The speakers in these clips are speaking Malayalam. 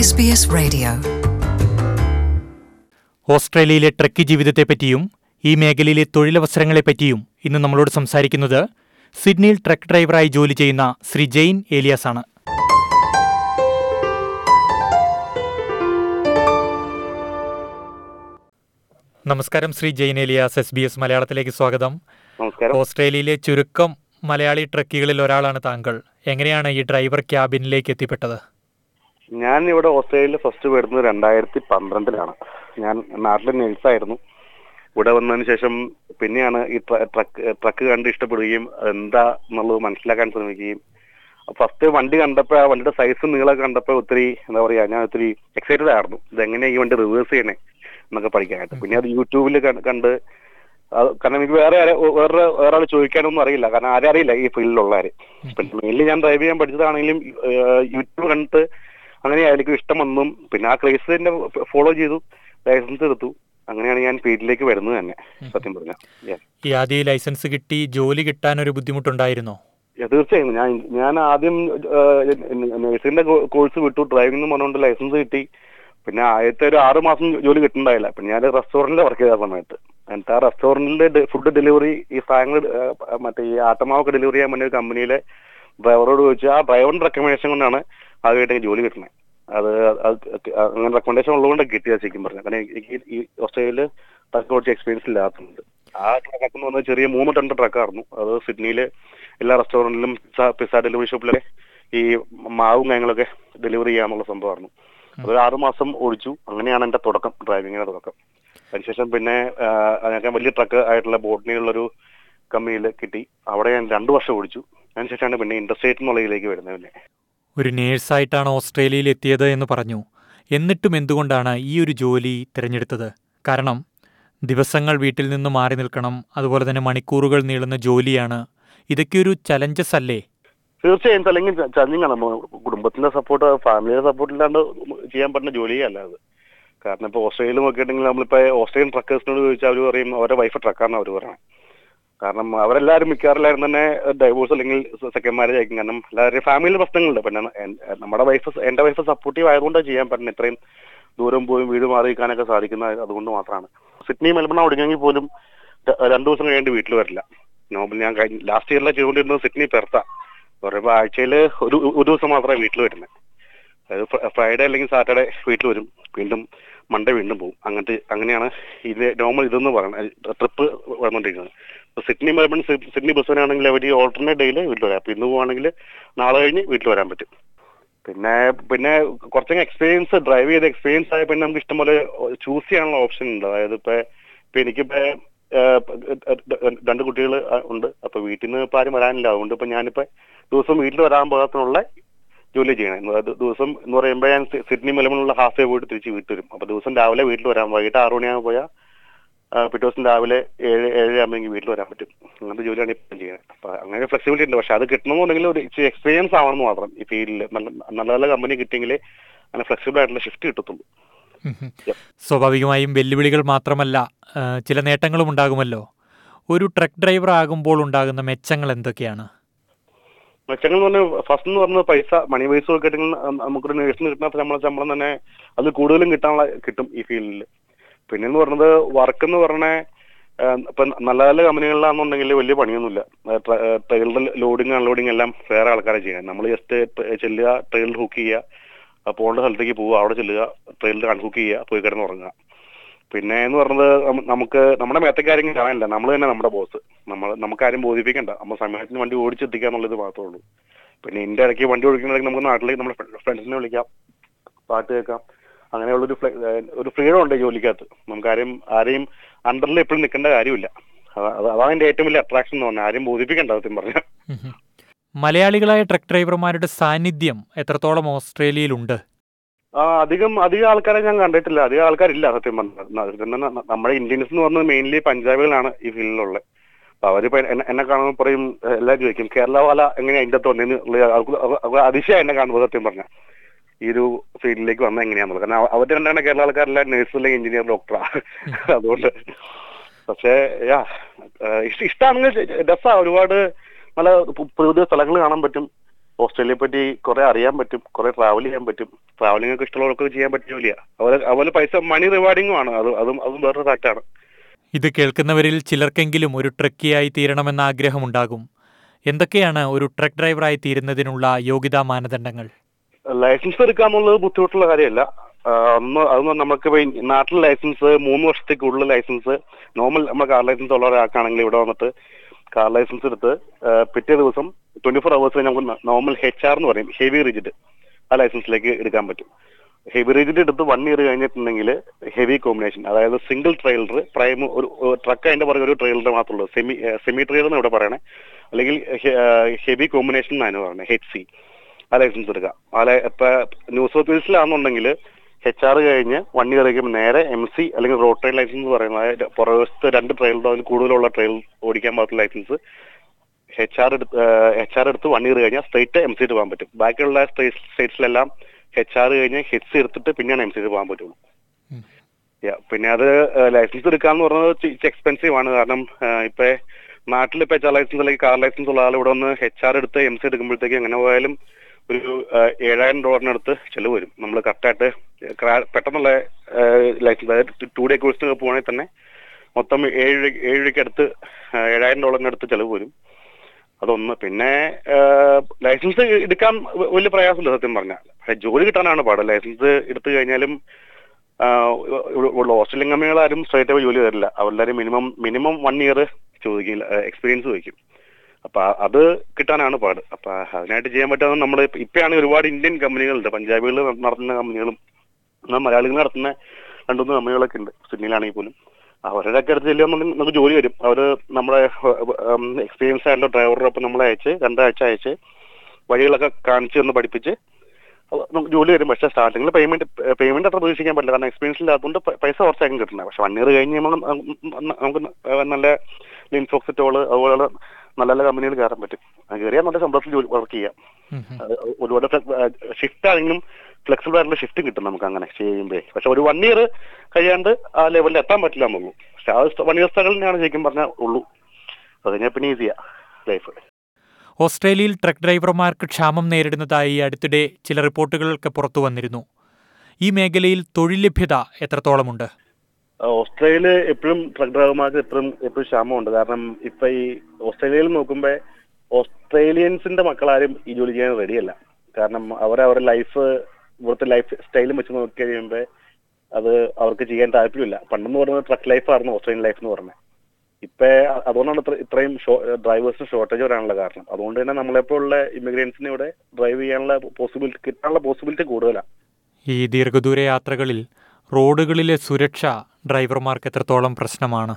SBS Radio. ഓസ്ട്രേലിയയിലെ ട്രക്ക് ജീവിതത്തെപ്പറ്റിയും ഈ മേഖലയിലെ തൊഴിലവസരങ്ങളെപ്പറ്റിയും ഇന്ന് നമ്മളോട് സംസാരിക്കുന്നത് സിഡ്നിയിൽ ട്രക്ക് ഡ്രൈവറായി ജോലി ചെയ്യുന്ന ശ്രീ ജെയിൻ ഏലിയാസ് ആണ് നമസ്കാരം Shri Jain Elias S B S മലയാളത്തിലേക്ക് സ്വാഗതം നമസ്കാരം ഓസ്ട്രേലിയയിലെ ചുരുക്കം മലയാളി ട്രക്കുകളിൽ ഒരാളാണ് താങ്കൾ എങ്ങനെയാണ് ഈ ഡ്രൈവർ ക്യാബിനിലേക്ക് എത്തിപ്പെട്ടത് ഞാൻ ഇവിടെ ഓസ്ട്രേലിയയിൽ ഫസ്റ്റ് വരുന്നത് രണ്ടായിരത്തി പന്ത്രണ്ടിലാണ് ഞാൻ നാട്ടിലെ നേഴ്സായിരുന്നു ഇവിടെ വന്നതിന് ശേഷം പിന്നെയാണ് ഈ ട്ര- ട്രക്ക് ട്രക്ക് കണ്ട് ഇഷ്ടപ്പെടുകയും എന്താ എന്നുള്ളത് മനസ്സിലാക്കാൻ ശ്രമിക്കുകയും ഫസ്റ്റ് വണ്ടി കണ്ടപ്പോൾ ആ വണ്ടിയുടെ സൈസ് നീളമൊക്കെ കണ്ടപ്പോൾ ഒത്തിരി എന്താ പറയാ ഞാൻ ഒത്തിരി എക്സൈറ്റഡ് ആയിരുന്നു ഇതെങ്ങനെയാ ഈ വണ്ടി റിവേഴ്സ് ചെയ്യണേ എന്നൊക്കെ പഠിക്കാനായിട്ട് പിന്നെ അത് യൂട്യൂബിൽ കണ്ട് അത് കാരണം എനിക്ക് വേറെ ആരെ- വേറെ വേറെ ആൾ ചോദിക്കാനൊന്നും അറിയില്ല കാരണം ആരും അറിയില്ല ഈ ഫീൽഡിലുള്ളവര് പിന്നെ മെയിൻലി ഞാൻ ഡ്രൈവ് ചെയ്യാൻ പഠിച്ചതാണെങ്കിലും യൂട്യൂബ് കണ്ടിട്ട് അങ്ങനെയായിരിക്കും ഇഷ്ടം വന്നും പിന്നെ ആ ക്രേസ് തന്നെ ഫോളോ ചെയ്തു ലൈസൻസ് എടുത്തു അങ്ങനെയാണ് ഞാൻ ഫീൽഡിലേക്ക് വരുന്നത് തന്നെ സത്യം പറഞ്ഞ ഈ ആദ്യം ലൈസൻസ് കിട്ടി ജോലി കിട്ടാൻ ഒരു ബുദ്ധിമുട്ടുണ്ടായിരുന്നോ തീർച്ചയായും ഞാൻ ഞാൻ ആദ്യം നഴ്സിംഗിന്റെ കോഴ്സ് വിട്ടു ഡ്രൈവിംഗ് എന്ന് പറഞ്ഞുകൊണ്ട് ലൈസൻസ് കിട്ടി പിന്നെ ആദ്യത്തെ ഒരു ആറ് മാസം ജോലി കിട്ടുന്നുണ്ടായില്ല പിന്നെ ഞാൻ റെസ്റ്റോറന്റിൽ വർക്ക് ചെയ്ത സമയത്ത് എന്നിട്ട് ആ റെസ്റ്റോറന്റിലെ ഫുഡ് ഡെലിവറി ഈ സാധനങ്ങൾ ഏഹ്, മറ്റേ ഈ ആട്ടമാവൊക്കെ ഡെലിവറി ചെയ്യാൻ വേണ്ടി ഒരു കമ്പനിയിലെ ഡ്രൈവറോട് ചോദിച്ചു ആ ഡ്രൈവറിന്റെ റെക്കമെൻഡേഷൻ കൊണ്ടാണ് ആദ്യമായിട്ട് എനിക്ക് ജോലി കിട്ടുന്നത് അത് അത് അങ്ങനെ റെക്കമെൻഡേഷൻ ഉള്ളതുകൊണ്ട് കിട്ടിയത് ശരിക്കും പറഞ്ഞു കാരണം എനിക്ക് ഈ ഓസ്ട്രേലിയയിൽ ട്രക്ക് ഓടിച്ച എക്സ്പീരിയൻസ് ഇല്ലാത്തതുണ്ട് ആ ട്രക്ക് എന്ന് പറഞ്ഞാൽ ചെറിയ മൂന്ന് ടൺ ട്രക്കായിരുന്നു അത് സിഡ്നിയിലെ എല്ലാ റെസ്റ്റോറന്റിലും പിസ്സ ഡെലിവറി ഷോപ്പിലൊക്കെ ഈ മാവും കാര്യങ്ങളൊക്കെ ഡെലിവറി ചെയ്യാന്നുള്ള സംഭവമായിരുന്നു അത് ആറു മാസം ഓടിച്ചു അങ്ങനെയാണ് എന്റെ തുടക്കം ഡ്രൈവിങ്ങിന്റെ തുടക്കം അതിനുശേഷം പിന്നെ ആ, ഞാൻ വലിയ ട്രക്ക് ആയിട്ടുള്ള ബോട്ടിനിലുള്ളൊരു കമ്പനിയിൽ കിട്ടി അവിടെ ഞാൻ രണ്ടു വർഷം ഓടിച്ചു അതിനുശേഷമാണ് പിന്നെ ഇൻഡസ്ട്രേറ്റ് എന്നുള്ളതിലേക്ക് വരുന്നത് പിന്നെ ഒരു നേഴ്സായിട്ടാണ് ഓസ്ട്രേലിയയിൽ എത്തിയത് എന്ന് പറഞ്ഞു എന്നിട്ടും എന്തുകൊണ്ടാണ് ഈ ഒരു ജോലി തിരഞ്ഞെടുത്തത് കാരണം ദിവസങ്ങൾ വീട്ടിൽ നിന്ന് മാറി നിൽക്കണം അതുപോലെ തന്നെ മണിക്കൂറുകൾ നീളുന്ന ജോലിയാണ് ഇതൊക്കെ ഒരു ചലഞ്ചസ് അല്ലേ തീർച്ചയായും അല്ലെങ്കിൽ ചലഞ്ചിങ് ആണ് മോ- കുടുംബത്തിന്റെ സപ്പോർട്ട് ഫാമിലിയുടെ സപ്പോർട്ട് ഇല്ലാണ്ട് ചെയ്യാൻ പറ്റുന്ന ജോലിയേ അല്ല അത് കാരണം ഇപ്പൊ ഓസ്ട്രേലിയയിൽ നോക്കിയിട്ടുണ്ടെങ്കിൽ നമ്മളിപ്പോ ഓസ്ട്രേലിയൻ ട്രക്കേഴ്സിനോട് ചോദിച്ചാൽ അവർ പറയും അവരുടെ വൈഫ് ട്രക്കാണെന്ന് അവർ പറയണം കാരണം അവരെല്ലാവരും മിക്കവാറും തന്നെ ഡൈവോഴ്സ് അല്ലെങ്കിൽ സെക്കൻഡ് മാരേജ് ആയിരിക്കും കാരണം എല്ലാവരുടെയും ഫാമിലി പ്രശ്നങ്ങളുണ്ട് പിന്നെ എൻ- നമ്മുടെ വൈഫ് എന്റെ വൈഫ് സപ്പോർട്ടീവ് ആയതുകൊണ്ടാണ് ചെയ്യാൻ പറ്റുന്നത് ഇത്രയും ദൂരം പോയി വീട് മാറി നിൽക്കാനൊക്കെ സാധിക്കുന്നത് അതുകൊണ്ട് മാത്രമാണ് സിഡ്നി മെൽബൺ ഒടുങ്ങെങ്കിൽ പോലും ര- രണ്ടു ദിവസം കഴിഞ്ഞിട്ട് വീട്ടിൽ വരില്ല നോബൽ ഞാൻ ലാസ്റ്റ് ഇയറിലെ ചെയ്തുകൊണ്ടിരുന്നത് സിഡ്നി പെർത്ത പറയുമ്പോൾ ആഴ്ചയിൽ ഒരു ഒരു ദിവസം മാത്രമേ വീട്ടിൽ വരുന്നത് അതായത് ഫ്ര- ഫ്രൈഡേ അല്ലെങ്കിൽ സാറ്റർഡേ വീട്ടിൽ വരും വീണ്ടും മൺഡേ വീണ്ടും പോകും അങ്ങനത്തെ അങ്ങനെയാണ് ഇത് നോർമൽ ഇതെന്ന് പറയുന്നത് ട്രിപ്പ് വന്നുകൊണ്ടിരിക്കുന്നത് ഇപ്പോൾ സിഡ്നി മെൽബൺ സി- സിഡ്നി ബസ്സിനാണെങ്കിൽ അവർ ഓൾട്ടർനേറ്റ് ഡേയിൽ വീട്ടിൽ വരാം അപ്പോൾ ഇന്ന് പോവാണെങ്കിൽ നാളെ കഴിഞ്ഞ് വീട്ടിൽ വരാൻ പറ്റും പിന്നെ പിന്നെ കുറച്ചൊക്കെ എക്സ്പീരിയൻസ് ഡ്രൈവ് ചെയ്ത എക്സ്പീരിയൻസ് ആയ പിന്നെ നമുക്ക് ഇഷ്ടംപോലെ ചൂസ് ചെയ്യാനുള്ള ഓപ്ഷൻ ഉണ്ട് അതായത് ഇപ്പൊ ഇപ്പൊ എനിക്കിപ്പോ ഏഹ്, രണ്ട് കുട്ടികൾ ഉണ്ട് അപ്പൊ വീട്ടിൽ നിന്ന് ഇപ്പൊ ആരും വരാനില്ല അതുകൊണ്ട് ഇപ്പൊ ഞാനിപ്പോ ദിവസം വീട്ടിൽ വരാൻ പാകത്തിനുള്ള ജോലി ചെയ്യണം അതായത് ദിവസം എന്ന് പറയുമ്പോൾ ഞാൻ സി- സിഡ്നി മെലമണിലുള്ള ഹാഫ് ഡേ പോയിട്ട് തിരിച്ച് വീട്ടിൽ വരും അപ്പൊ ദിവസം രാവിലെ വീട്ടിൽ വരാൻ വൈകിട്ട് ആറു മണിയാകുമ്പോൾ പോയാൽ പിറ്റേ ദിവസം രാവിലെ ഏഴ് ഏഴര ആകുമ്പോൾ വീട്ടിൽ വരാൻ പറ്റും അങ്ങനത്തെ ജോലിയാണ് ഇപ്പം ചെയ്യുന്നത് അപ്പൊ അങ്ങനെ ഫ്ലെക്സിബിലിറ്റി ഉണ്ട് പക്ഷെ അത് കിട്ടണമെന്നുണ്ടെങ്കിൽ ഒരു ഇച്ചിരി എക്സ്പീരിയൻസ് ആവണമെന്ന് മാത്രം ഈ ഫീൽഡിൽ നല്ല നല്ല നല്ല കമ്പനി കിട്ടിയെങ്കിലേ അങ്ങനെ ഫ്ലെക്സിബിൾ ആയിട്ടുള്ള ഷിഫ്റ്റ് കിട്ടത്തുള്ളൂ ഉം. സ്വാഭാവികമായും വെല്ലുവിളികൾ മാത്രമല്ല ആ, ചില നേട്ടങ്ങളും ഉണ്ടാകുമല്ലോ ഒരു ട്രക്ക് ഡ്രൈവർ ആകുമ്പോൾ ഉണ്ടാകുന്ന മെച്ചങ്ങൾ എന്തൊക്കെയാണ് മെച്ചങ്ങൾ എന്ന് പറഞ്ഞാൽ ഫസ്റ്റ് എന്ന് പറഞ്ഞാൽ പൈസ മണി പൈസ ഒക്കെ കിട്ടുന്ന നമുക്കൊരു നേഴ്സിന് കിട്ടുന്ന ശമ്പളം ശമ്പളം തന്നെ അത് കൂടുതലും കിട്ടാനുള്ള കിട്ടും ഈ ഫീൽഡിൽ പിന്നെ എന്ന് പറയുന്നത് വർക്ക് എന്ന് പറഞ്ഞ ഇപ്പൊ നല്ല നല്ല കമ്പനികളിലാണെന്നുണ്ടെങ്കിൽ വലിയ പണിയൊന്നുമില്ല ട്രെയിലർ ലോഡിങ് അൺലോഡിങ് എല്ലാം വേറെ ആൾക്കാരെ ചെയ്യാൻ നമ്മൾ ജസ്റ്റ് ചെല്ലുക ട്രെയിലർ ഹുക്ക് ചെയ്യുക ആ പോകേണ്ട സ്ഥലത്തേക്ക് പോവുക അവിടെ ചെല്ലുക ട്രെയിലർ അൺഹുക്ക് ചെയ്യുക പോയി കിടന്ന് ഉറങ്ങുക പിന്നെ എന്ന് പറയുന്നത് നമ്മ- നമുക്ക് നമ്മുടെ മേത്തക്കാരെങ്കിലും കാണാനില്ല നമ്മൾ തന്നെ നമ്മുടെ ബോസ് നമ്മൾ നമുക്കാരും ബോധിപ്പിക്കണ്ട നമ്മൾ സമയത്തിന് വണ്ടി ഓടിച്ചെത്തിക്കുക എന്നുള്ളത് മാത്രമേ ഉള്ളൂ പിന്നെ ഇതിന്റെ ഇടയ്ക്ക് വണ്ടി ഓടിക്കണമെങ്കിൽ നമുക്ക് നാട്ടിലേക്ക് നമ്മുടെ ഫ്രണ്ട്സിനെ വിളിക്കാം പാട്ട് കേൾക്കാം അങ്ങനെയുള്ള ഒരു ഫ്ലെ- ഏഹ് ഒരു ഫ്രീഡം ഉണ്ട് ഈ ജോലിക്കകത്ത് നമുക്ക് ആരെയും ആരെയും അണ്ടറിൽ എപ്പോഴും നിൽക്കേണ്ട കാര്യമില്ല അതാ- അതാ- അതാണ് എന്റെ ഏറ്റവും വലിയ അട്രാക്ഷൻ എന്ന് പറഞ്ഞാൽ ആരെയും ബോധിപ്പിക്കണ്ട സത്യം പറഞ്ഞാൽ ഉം. മലയാളികളായ ട്രക്ക് ഡ്രൈവർമാരുടെ സാന്നിധ്യം എത്രത്തോളം ഓസ്ട്രേലിയയിലുണ്ട് ആ അധികം അധികം ആൾക്കാരെ ഞാൻ കണ്ടിട്ടില്ല അധികം ആൾക്കാരില്ല സത്യം പറഞ്ഞാൽ പിന്നെ ന- നമ്മുടെ ഇന്ത്യൻസ് എന്ന് പറഞ്ഞാൽ മെയിൻലി പഞ്ചാബികളാണ് ഈ ഫീൽഡിലുള്ളത് അപ്പൊ അവരിപ്പോ എന്നെ എന്നെ കാണുമ്പോൾ പറയും ഏഹ് എല്ലാവരും ചോദിക്കും കേരള വാല എങ്ങനെയാ ഇതിന്റെ അകത്ത് വന്നതെന്ന് ഉള്ള അവർക്ക് അവ- അവ അതിശയം എന്നെ കാണുമ്പോൾ സത്യം പറഞ്ഞ ഈ ഒരു ഫീൽഡിലേക്ക് വന്ന എങ്ങനെയാന്നുള്ളത് കാരണം അവ- അവര് രണ്ടാണ് കേരള ആൾക്കാരെല്ലാം നേഴ്സ് അല്ലെങ്കിൽ എഞ്ചിനീയർ ഡോക്ടറാ അതുകൊണ്ട് പക്ഷേ യാ ഇഷ്ടമാണെങ്കിൽ രസാ ഒരുപാട് നല്ല പു- പുതിയ സ്ഥലങ്ങൾ കാണാൻ പറ്റും ഓസ്ട്രേലിയയെ പറ്റി കുറെ അറിയാൻ പറ്റും കുറെ ട്രാവൽ ചെയ്യാൻ പറ്റും ട്രാവലിംഗ് ഒക്കെ ഇഷ്ടമുള്ളവർക്ക് ചെയ്യാൻ പറ്റിയ ജോലിയാ അതുപോലെ അതുപോലെ പൈസ മണി റിവാർഡിങ്ങും ആണ് അത് അതും അതും വേറൊരു ഫാക്റ്റാണ് ഇത് കേൾക്കുന്നവരിൽ ചിലർക്കെങ്കിലും ഒരു ട്രക്കിയായി തീരണമെന്ന ആഗ്രഹമുണ്ടാകും എന്തൊക്കെയാണ് ഒരു ട്രക്ക് ഡ്രൈവറായി തീരുന്നതിനുള്ള യോഗ്യതാ മാനദണ്ഡങ്ങൾ ലൈസൻസ് എടുക്കാന്നുള്ളത് ബുദ്ധിമുട്ടുള്ള കാര്യമല്ല ആ, ഒന്ന് അതൊന്നും നമുക്ക് ഇപ്പൊ ഈ നാട്ടിൽ ലൈസൻസ് മൂന്ന് വർഷത്തേക്ക് കൂടുതൽ ലൈസൻസ് നോർമൽ നമ്മുടെ കാർ ലൈസൻസ് ഉള്ള ഒരാൾക്കാണെങ്കിൽ ഇവിടെ വന്നിട്ട് കാർ ലൈസൻസ് എടുത്ത് ആ, പിറ്റേ ദിവസം ട്വന്റി ഫോർ അവേഴ്സിൽ നമുക്ക് നോർമൽ എച്ച് ആർ എന്ന് പറയും ഹെവി റിജിഡ് ആ ലൈസൻസിലേക്ക് എടുക്കാൻ പറ്റും ഹെവി റിജിഡ് എടുത്ത് വൺ ഇയർ കഴിഞ്ഞിട്ടുണ്ടെങ്കിൽ ഹെവി കോമ്പിനേഷൻ അതായത് സിംഗിൾ ട്രെയിലർ പ്രൈം ഒരു ട്രക്ക് അതിന്റെ പുറകെ ഒരു ട്രെയിലർ മാത്രമേ സെമി സെമി ട്രെയിലർ എന്ന് ഇവിടെ പറയണേ അല്ലെങ്കിൽ ഹെവി കോമ്പിനേഷൻ എന്നാണ് പറയുന്നത് ഹെച്ച് സി ആ ലൈസൻസ് എടുക്കാം ആ ലൈ- ഇപ്പൊ ന്യൂ സൗത്ത് വെയിൽസിലാണെന്നുണ്ടെങ്കിൽ എച്ച് ആർ കഴിഞ്ഞ് വൺ ഇയർ കഴിയുമ്പോൾ നേരെ എം സി അല്ലെങ്കിൽ റോഡ് ട്രെയിൻ ലൈസൻസ് എന്ന് പറയുന്നത് അതായത് പുറവശത്ത് രണ്ട് ട്രെയിലോ അതിൽ കൂടുതലുള്ള ട്രെയിൽ ഓടിക്കാൻ പാകത്തുള്ള ലൈസൻസ് എച്ച് ആർ എടുത്ത് എച്ച് ആർ എടുത്ത് വൺ ഇയർ കഴിഞ്ഞാൽ സ്ട്രേറ്റ് എം സിയിട്ട് പോകാൻ പറ്റും ബാക്കിയുള്ള സ്റ്റേറ്റ്സിലെല്ലാം എച്ച് ആർ കഴിഞ്ഞ് ഹെച്ച് സി എടുത്തിട്ട് പിന്നെയാണ് എം സിയിട്ട് പോകാൻ പറ്റുള്ളൂ Yeah, പിന്നെ അത് ലൈസൻസ് എടുക്കാന്ന് പറയുന്നത് എക്സ്പെൻസീവ് ആണ് കാരണം ഏഹ്, ഇപ്പൊ നാട്ടിൽ ഇപ്പൊ എച്ച് ആർ ലൈസൻസ് അല്ലെങ്കിൽ കാർ ലൈസൻസ് ഉള്ള ആൾ ഇവിടെ ഒന്ന് എച്ച് ആർ എടുത്ത് എം സി എടുക്കുമ്പോഴത്തേക്ക് എങ്ങനെ പോയാലും ഒരു ഏഹ്, ഏഴായിരം ഡോളറിനടുത്ത് ചെലവ് വരും നമ്മൾ കറക്റ്റായിട്ട് പെട്ടെന്നുള്ള ലൈസൻസ് അതായത് ടു ഡേ കോഴ്സിന് പോകണമെങ്കിൽ തന്നെ മൊത്തം ഏഴ് രൂപ- ഏഴ് രൂപയ്ക്ക് അടുത്ത് ഏഹ്, ഏഴായിരം ഡോളറിനടുത്ത് ചെലവ് വരും അതൊന്ന് പിന്നെ ലൈസൻസ് എടുക്കാൻ വ- വലിയ പ്രയാസമില്ല സത്യം പറഞ്ഞാൽ പക്ഷെ ജോലി കിട്ടാനാണ് പാട് ലൈസൻസ് എടുത്തു കഴിഞ്ഞാലും ഉള്ള ഓസ്ട്രേലിയൻ കമ്പനികളാരും സ്ട്രേറ്റ് അവ ജോലി തരില്ല അവരെല്ലാവരും മിനിമം മിനിമം വൺ ഇയർ ചോദിക്കും എക്സ്പീരിയൻസ് ചോദിക്കും അപ്പൊ ആ- അത് കിട്ടാനാണ് പാട് അപ്പൊ അതിനായിട്ട് ചെയ്യാൻ പറ്റാതെ നമ്മൾ ഇപ്പോഴാണ് ഒരുപാട് ഇന്ത്യൻ കമ്പനികളുണ്ട് പഞ്ചാബികൾ നടത്തുന്ന കമ്പനികളും എന്നാൽ മലയാളികൾ നടത്തുന്ന രണ്ടുമൂന്ന് കമ്പനികളൊക്കെ ഉണ്ട് സിഡ്നിയിലാണെങ്കിൽ പോലും അവരുടെ ഒക്കെ അടുത്ത് ചെല്ലുകയാണെന്നുണ്ടെങ്കിൽ നമുക്ക് ജോലി വരും അവര് നമ്മുടെ എക്സ്പീരിയൻസ് ആയിട്ടുള്ള ഡ്രൈവറുടെ ഒപ്പം നമ്മളെ അയച്ച് രണ്ടാഴ്ച അയച്ച് വഴികളൊക്കെ കാണിച്ച് തന്ന് പഠിപ്പിച്ച് അത് നമുക്ക് ജോലി വരും പക്ഷേ സ്റ്റാർട്ടിങ്ങിൽ പേയ്മെന്റ് പേയ്മെന്റ് അത്ര പ്രതീക്ഷിക്കാൻ പറ്റില്ല കാരണം എക്സ്പീരിയൻസ് ഇല്ലാത്തതുകൊണ്ട് പ- പൈസ കുറച്ചായിരിക്കും കിട്ടുന്നത് പക്ഷെ വൺ ഇയർ കഴിഞ്ഞ് നമ്മൾ നമുക്ക് നല്ല ലിൻഫോക്സിറ്റോള് അതുപോലെ നല്ല നല്ല കമ്പനികൾ കയറാൻ പറ്റും അത് കയറിയാൽ നല്ല ശമ്പളത്തിൽ വർക്ക് ചെയ്യാം അത് ഒരുപാട് ഷിഫ്റ്റ് ആണെങ്കിലും ഫ്ലെക്സിബിൾ ആയിട്ടുള്ള ഷിഫ്റ്റും കിട്ടും നമുക്ക് അങ്ങനെ ചെയ്യുമ്പോഴേ പക്ഷെ ഒരു വൺ ഇയർ കഴിയാണ്ട് ആ ലെവലിൽ എത്താൻ പറ്റില്ല എന്നുള്ളൂ പക്ഷെ ആ വൺ ഇയർ സ്ട്രഗിൾ തന്നെയാണ് ശരിക്കും പറഞ്ഞാൽ ഉള്ളൂ അത് കഴിഞ്ഞാൽ പിന്നെ ഈസിയാ ലൈഫ് ഓസ്ട്രേലിയയിൽ ട്രക്ക് ഡ്രൈവർമാർക്ക് ക്ഷാമം നേരിടുന്നതായി അടുത്തിടെ ചില റിപ്പോർട്ടുകളൊക്കെ പുറത്തു വന്നിരുന്നു ഈ മേഖലയിൽ തൊഴിൽ ലഭ്യത എത്രത്തോളമുണ്ട് ഓസ്ട്രേലിയയിൽ എപ്പോഴും ട്രക്ക് ഡ്രൈവർമാർക്ക് എപ്പോഴും എപ്പോഴും ക്ഷാമമുണ്ട് കാരണം ഇപ്പൊ ഈ ഓസ്ട്രേലിയയിൽ നോക്കുമ്പോൾ ഓസ്ട്രേലിയൻസിന്റെ മക്കളാരും ഈ ജോലി ചെയ്യാൻ റെഡിയല്ല കാരണം അവർ അവരുടെ ലൈഫ് ഇവിടുത്തെ ലൈഫ് സ്റ്റൈലും വെച്ച് നോക്കി കഴിയുമ്പോൾ അത് അവർക്ക് ചെയ്യാൻ താല്പര്യമില്ല പണ്ടെന്ന് പറയുന്നത് ട്രക്ക് ലൈഫായിരുന്നു ഓസ്ട്രേലിയൻ ലൈഫ് എന്ന് പറഞ്ഞത് ഇപ്പൊ അതുകൊണ്ടാണ് ഇത്ര- ഇത്രയും ഡ്രൈവേഴ്സിന് ഷോർട്ടേജ് വരാനുള്ള കാരണം അതുകൊണ്ട് തന്നെ നമ്മളെപ്പോലുള്ള ഇമിഗ്രേറ്റ്സിനെ ഇവിടെ ഡ്രൈവ് ചെയ്യാനുള്ള പോസിബിലിറ്റി കിട്ടാനുള്ള പോസിബിലിറ്റി കൂടുതലാണ് ഈ ദീർഘദൂര യാത്രകളിൽ റോഡുകളിലെ സുരക്ഷ ഡ്രൈവർമാർക്ക് എത്രത്തോളം പ്രശ്നമാണ്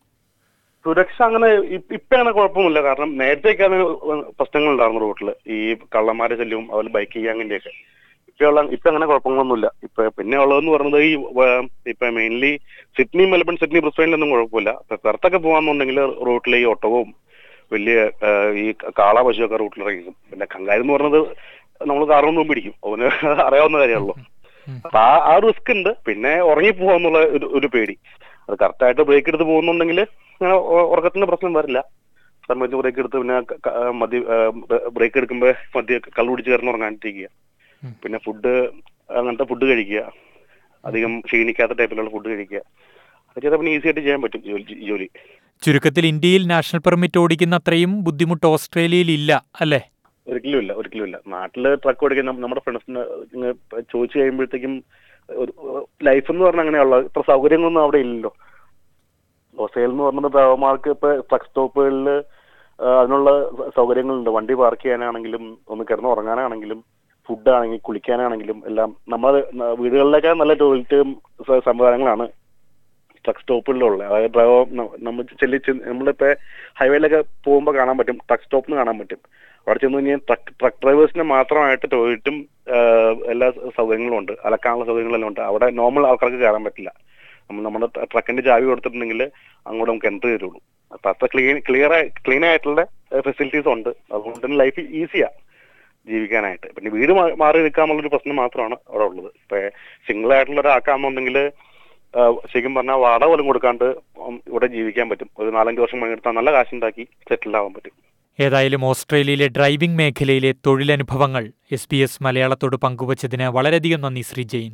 സുരക്ഷ അങ്ങനെ ഇ- ഇപ്പൊ അങ്ങനെ കുഴപ്പമൊന്നുമില്ല കാരണം നേരത്തെയൊക്കെയാണ് പ്രശ്നങ്ങൾ ഉണ്ടായിരുന്നു റോട്ടിൽ ഈ കള്ളന്മാരെ ശല്യവും അതുപോലെ ബൈക്ക് ഗ്യാങ്ങിന്റെയൊക്കെ ഇപ്പൊ ഇപ്പൊ അങ്ങനെ കുഴപ്പങ്ങളൊന്നുമില്ല ഇപ്പൊ പിന്നെ ഉള്ളതെന്ന് പറയുന്നത് ഈ വ- ഇപ്പൊ മെയിൻലി സിഡ്നി മെൽബൺ സിഡ്നി ബ്രിസ്ബെയിനിലൊന്നും കുഴപ്പമില്ല ഇപ്പൊ പുറത്തൊക്കെ പോകാന്നുണ്ടെങ്കിൽ റോട്ടിൽ ഈ ഒട്ടകവും വലിയ ആ, ഈ കാള പശുവൊക്കെ റൂട്ടിൽ ഇറങ്ങിക്കും പിന്നെ കങ്കാരി എന്ന് പറയുന്നത് നമ്മൾ കാറൊന്നും പിടിക്കും അവന് അറിയാവുന്ന കാര്യമുള്ളൂ അപ്പൊ ആ ആ റിസ്ക് ഉണ്ട് പിന്നെ ഉറങ്ങി പോവാന്നുള്ള ഒരു ഒരു പേടി അത് കറക്റ്റായിട്ട് ബ്രേക്ക് എടുത്ത് പോകുന്നുണ്ടെങ്കിൽ അങ്ങനെ ഉ- ഉറക്കത്തിന്റെ പ്രശ്നം വരില്ല സമയത്ത് ബ്രേക്ക് എടുത്ത് പിന്നെ ക- ക- മദ്യ ബ്രേക്ക് എടുക്കുമ്പോൾ മദ്യ കള്ളു പിടിച്ച് കിടന്ന് ഉറങ്ങാണ്ടിരിക്കുക ഉം. പിന്നെ ഫുഡ് അങ്ങനത്തെ ഫുഡ് കഴിക്കുക അധികം ക്ഷീണിക്കാത്ത ടൈപ്പിലുള്ള ഫുഡ് കഴിക്കുക അത് ചെയ്താൽ പിന്നെ ഈസി ആയിട്ട് ചെയ്യാൻ പറ്റും ജോലി ജോലി ചുരുക്കത്തിൽ ഇന്ത്യയിൽ നാഷണൽ പെർമിറ്റ് ഓടിക്കുന്ന അത്രയും ബുദ്ധിമുട്ട് ഓസ്ട്രേലിയയിൽ ഇല്ല അല്ലേ ഒരിക്കലും ഇല്ല ഒരിക്കലും ഇല്ല നാട്ടില് ട്രക്ക് ഓടിക്കാൻ നം- നമ്മുടെ ഫ്രണ്ട്സിന് ചോദിച്ചു കഴിയുമ്പോഴത്തേക്കും ഒരു ലൈഫ് എന്ന് പറഞ്ഞാൽ അങ്ങനെയുള്ള ഇത്ര സൗകര്യങ്ങളൊന്നും അവിടെ ഇല്ലല്ലോ ഓസ്ട്രേലിയ എന്ന് പറഞ്ഞത് ഡ്രൈവർമാർക്ക് ഇപ്പൊ ട്രക്ക് സ്റ്റോപ്പുകളിൽ അതിനുള്ള സ- സൗകര്യങ്ങളുണ്ട് വണ്ടി പാർക്ക് ചെയ്യാനാണെങ്കിലും ഒന്ന് കിടന്ന് ഉറങ്ങാനാണെങ്കിലും ഫുഡ് ആണെങ്കിൽ കുളിക്കാനാണെങ്കിലും എല്ലാം നമ്മുടെ ന- വീടുകളിലൊക്കെ നല്ല ടോയ്ലറ്റും സ- സംവിധാനങ്ങളാണ് ട്രക്ക് സ്റ്റോപ്പുകളിലുള്ള അതായത് ഡ്രൈവർ നമ്മൾ ചെല്ലി ചെന്ന് നമ്മളിപ്പോ ഹൈവേയിലൊക്കെ പോകുമ്പോൾ കാണാൻ പറ്റും ട്രക്ക് സ്റ്റോപ്പിൽ കാണാൻ പറ്റും അവിടെ ചെന്ന് കഴിഞ്ഞാൽ ട്രക്ക് ട്രക്ക് ഡ്രൈവേഴ്സിന് മാത്രമായിട്ട് ടോയ്ലറ്റും എല്ലാ സൗകര്യങ്ങളും ഉണ്ട് അലക്കാനുള്ള സൗകര്യങ്ങളെല്ലാം ഉണ്ട് അവിടെ നോർമൽ ആൾക്കാർക്ക് കയറാൻ പറ്റില്ല നമ്മൾ നമ്മുടെ ട്രക്കിന്റെ ചാവി കൊടുത്തിട്ടുണ്ടെങ്കിൽ അങ്ങോട്ട് നമുക്ക് എൻട്രി തരുള്ളൂ അപ്പൊ അത്ര ക്ലീൻ ക്ലിയർ ക്ലീൻ ആയിട്ടുള്ള ഫെസിലിറ്റീസ് ഉണ്ട് അതുകൊണ്ട് തന്നെ ലൈഫ് ഈസിയാ ജീവിക്കാനായിട്ട് പിന്നെ വീട് മാ- മാറി നിൽക്കാന്നുള്ളൊരു പ്രശ്നം മാത്രമാണ് അവിടെ ഉള്ളത് ഇപ്പൊ സിംഗിൾ ആയിട്ടുള്ള ഒരാൾക്കാണെന്നുണ്ടെങ്കിൽ ശരിക്കും പറഞ്ഞാൽ വാടക പോലും കൊടുക്കാണ്ട് ഉം ഇവിടെ ജീവിക്കാൻ പറ്റും ഒരു നാലഞ്ച് വർഷം പണിയെടുത്താൽ നല്ല കാശുണ്ടാക്കി സെറ്റിൽ ആവാൻ പറ്റും ഏതായാലും ഓസ്ട്രേലിയയിലെ ഡ്രൈവിംഗ് മേഖലയിലെ തൊഴിലനുഭവങ്ങൾ എസ് ബി എസ് മലയാളത്തോട് പങ്കുവച്ചതിന് വളരെയധികം നന്ദി Shri Jain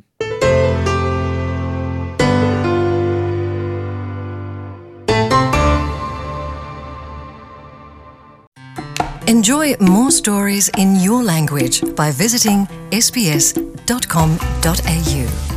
Enjoy more stories in your language by visiting sbs.com.au.